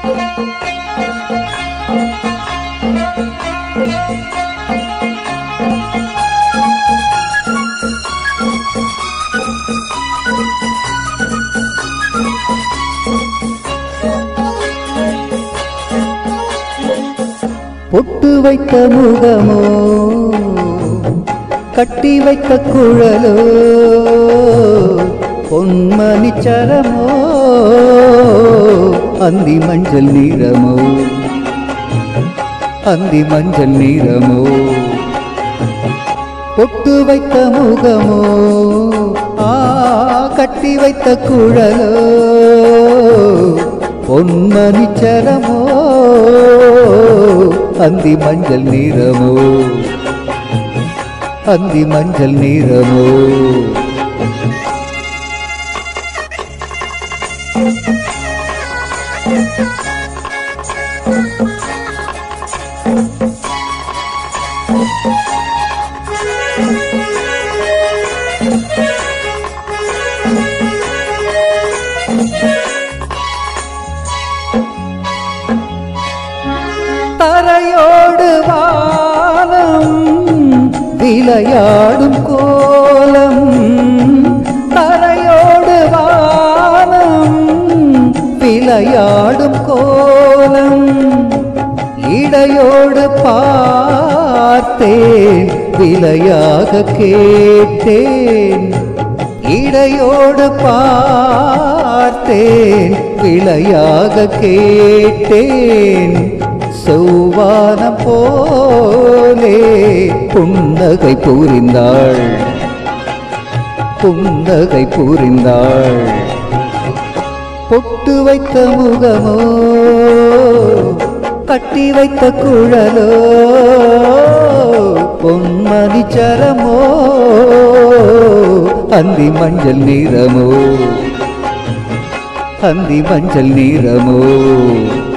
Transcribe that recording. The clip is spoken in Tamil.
பொட்டு வைத்த முகமோ கட்டி வைத்த குழலோ பொன்மணி சரமோ அந்தி மஞ்சள் நிறமோ அந்தி மஞ்சள் நிறமோ பொட்டு வைத்த முகமோ ஆ கட்டி வைத்த குழலோ பொன்மணி சரமோ அந்தி மஞ்சள் நிறமோ அந்தி மஞ்சள் நிறமோ தரையோடு வானம் விளையாடும் கோலம் தரையோடு வானம் விளையாடும் கோலம் இடையோடு பார்த்தேன் விலையாக கேட்டேன் இடையோடு பார்த்தேன் விலையாக கேட்டேன் செவ்வானம் போலே புன்னகை புரிந்தாள் புன்னகை புரிந்தாள் பொட்டு வைத்த முகமோ கட்டி வைத்த குழலோ பொன்மணி சரமோ அந்தி மஞ்சள் நிறமோ அந்தி மஞ்சள் நிறமோ